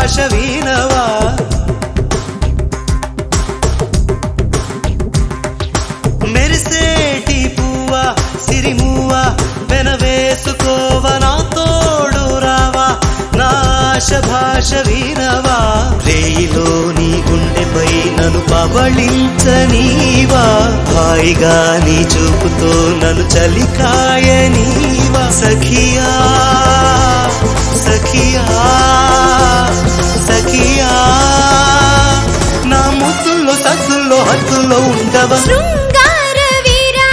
భాష వినవా మెరిసేటి పువ్వా సిరిమువ్వా వెనవేసుకోవ నా తోడు రావా నాశ భాష వినవా రేయిలో నీ గుండెపై నన్ను పవళించనీవా హాయిగా నీ చూపుతో నన్ను చలికాయనీవా సఖియా సఖియా సఖియా నా ముద్దుల్లో సద్దుల్లో హద్దుల్లో ఉండవా శృంగార వీరా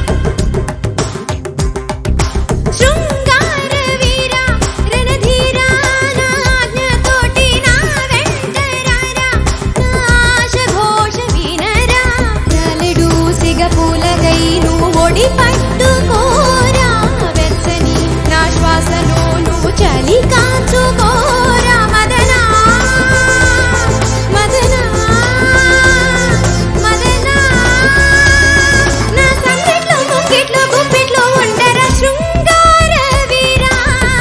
శృంగార వీరా రణధీరా నా ఆజ్ఞతోటి నా వెంట రారా నాశ ఘోష వినరా నలుడు సిగ పూలకై నువ్వు ఒడి పట్టుకోరా వెచ్చని నా శ్వాసలో నువ్వు చలి కాచుకోరా మదనా మదనా మదనా నా సందిట్లో ముక్కిట్లో గుప్పిట్లో ఉండరా శృంగార వీరా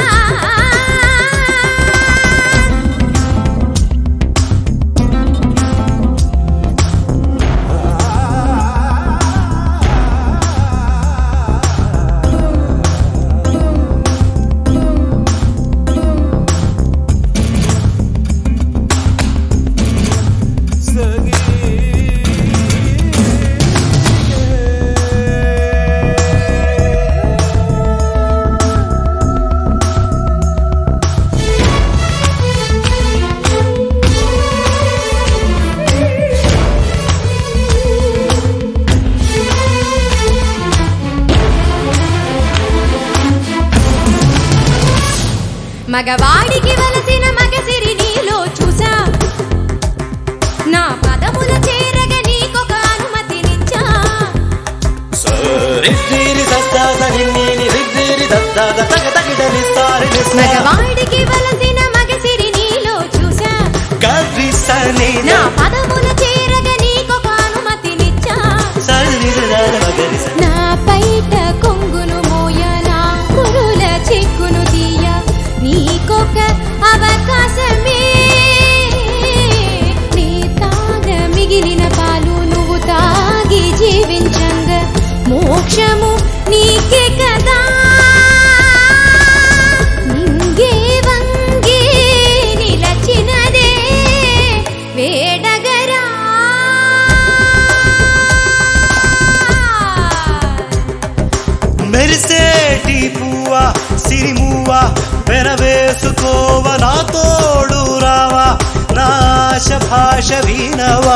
మగవాడికి వలసిన మగసిరి నీలో చూసా నా పదముల చేరగ నీకొక అనుమతినిచ్చా రిద్దిరి దద్దాద నిన్నీని రిద్దిరి దద్దాద తగ తగిడని సారి మగవాడికి వలసిన మగసిరి నీలో చూసా గర్రిసని నా పదముల చేరగ నీకొక అనుమతినిచ్చా నా పైట కొంగును మోయ నా కురుల చిక్కును తీయ నీకొక అవకాశమే నీ తాగ మిగిలిన పాలు నువ్వు తాగి జీవించంగ మోక్షము నీకే కదా నింగే వంగే నిలచినదే వేడగరా మెరిసేటి పువ్వా సిరిమువ్వా వెనవేసుకోవ నా తోడు రావా నాశ భాష వినవా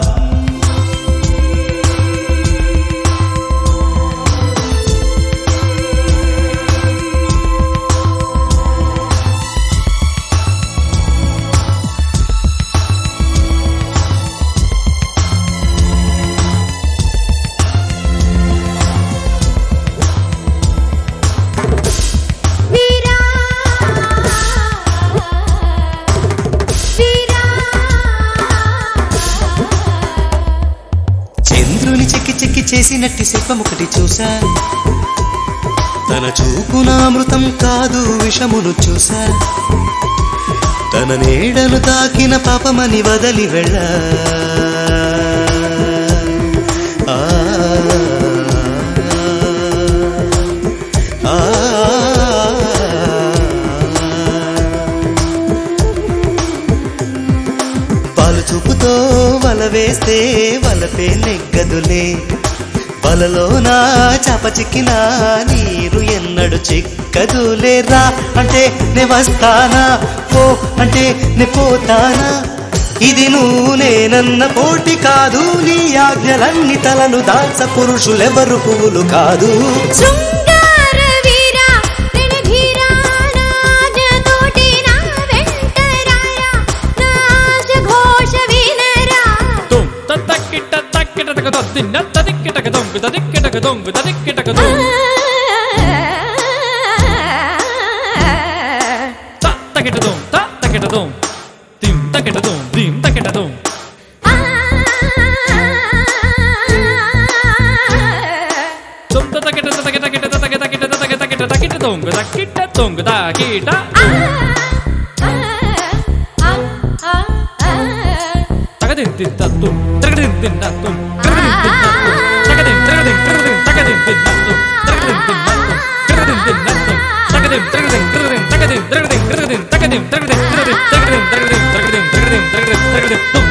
వీరా వీరా చంద్రుని చెక్కి చెక్కి చేసినట్టి శిల్పం ఒకటి చూసా తన చూపున అమృతం కాదు విషమును చూసా తన నీడను తాకిన పాపమని వదలి వెళ్ళ ఆ, ఆ, పాలు చూపుతో వల వేస్తే వలపే నెగ్గదులే వలలో నా చాప చిక్కిన నీరు ఎన్నడు చిక్కదులే రా అంటే నే వస్తానా పో అంటే నే పోతానా ఇది నువ్వు నేనన్న పోటీ కాదు నీ ఆజ్ఞలన్ని తలను దాల్చ పురుషులెవరు పువ్వులు కాదు శృంగార వీరా రణధీరా నాజతోటి నా వెంట రారా నాశ ఘోష వినరా tum tatakita takita takata dinna tadikita kadong tadikita kadong tadikita kadong ta takita dum ta takita dum dim takita dum dim takita dum dum ta takita takita takita takita takita takita takita takita dum takita dum takita ఆ తగదిం తిందత్తుం తగదిం తిందత్తుం తగదిం తిందత్తుం తగదిం తగదిం తగదిం తగదిం తిందత్తుం తగదిం తిందత్తుం తగదిం తిందత్తుం తగదిం తగదిం తగదిం తగదిం తగదిం తగదిం తగదిం తగదిం తగదిం తగదిం తగదిం తగదిం తగదిం తగదిం తగదిం తుం